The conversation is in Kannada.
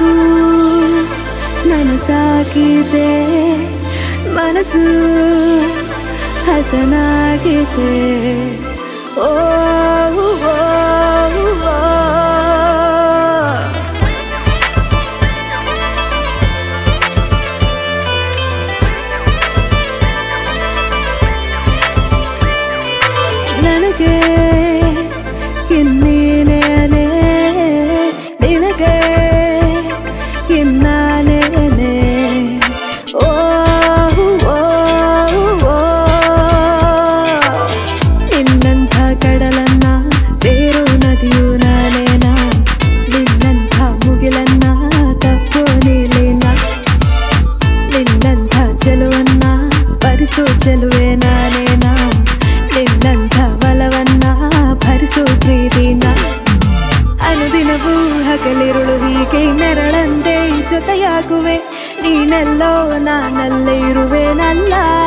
ಕನಸು ನನಸಾಗಿದೆ ಮನಸ್ಸು ಹಸನಾಗಿದೆ ಓ ಓ, ಓ, ಓ. ನನಗೆ ಇನ್ನೇನೇನೆ ನಿನಗೆ ಇನ್ನಾನೇನೆ ಓ ಓ, ಓ. ನಿನ್ನಂಥ ಕಡಲನ್ನ ಸೇರು ನದಿಯು ನಾನೇನ ನಿನ್ನಂಥ ಮುಗಿಲನ್ನ ತಪ್ಪು ನೀಲೇನ ನಿನ್ನಂಥ ಚೆಲುವನ್ನ ಭರಿಸೋ ಚೆಲುವೆ ನಾನೇನ ನಿನ್ನಂಥ ಬಲವನ್ನ ಭರಿಸೋ ಪ್ರೀತಿನ ಅನುದಿನವೂ ಹಗಲಿರುಳು ಹೀಗೆ ನೆರಳಂದೆ ಜೊತೆಯಾಗುವೆ ನೀನೆಲ್ಲೋ ನಾನಲ್ಲೇ ಇರುವೆನಲ್ಲ